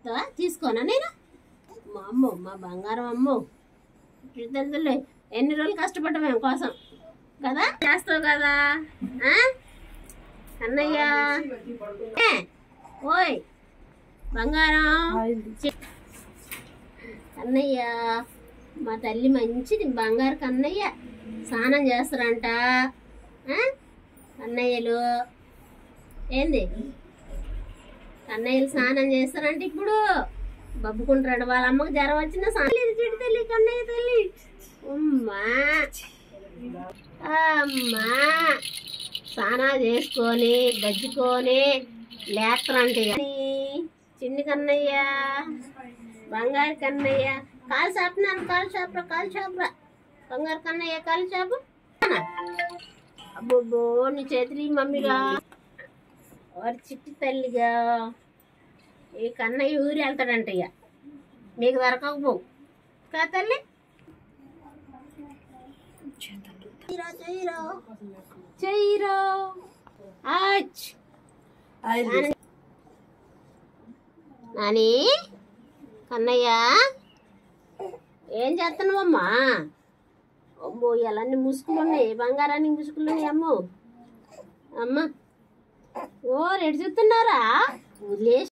వస్తావా తీసుకోనా నేను మా అమ్మో మా బంగారం అమ్మో తెలుదులే ఎన్ని రోజులు కష్టపడ్డా మేము కోసం కదా చేస్తావు కదా ఆ? అన్నయ్య ఏ, ఓయ్ బంగారం చి- అన్నయ్య మా తల్లి మంచిది బంగారు కన్నయ్య స్నానం చేస్తారంట ఆ? అన్నయ్యలు ఏంది కన్నయ్యలు స్నానం చేస్తారంట ఇప్పుడు బబ్బుకుంటాడు వాళ్ళ అమ్మకు జ్వరం వచ్చిన స్నానం చెడు తల్లి కన్నయ్య తల్లి అమ్మా అమ్మా స్నానాలు చేసుకొని గజ్జుకొని లేస్తారంట ఇక. చిన్ని కన్నయ్య బంగారు కన్నయ్య కాలు చాపినాను కాలు చాపరా కాలు చాపరా బంగారు కన్నయ్య కాలు చాపు అబ్బో నీ చేతులు మమ్మీగా వారి చిట్టి తల్లిగా ఈ కన్నయ్య ఊరి వెళ్తాడంట ఇక మీకు దొరకకపోవు కా తల్లి చెయ్యిరో చెయ్యిరో చెయ్యిరో ఆచ్ నాని కన్నయ్య ఏం చేస్తున్నావమ్మా అమ్మో ఇవన్నీ ముసుగులు ఉన్నాయి బంగారానికి ముసుగులు ఉన్నాయి అమ్మో అమ్మ ఓ రెడి చూస్తున్నారా వదిలేసి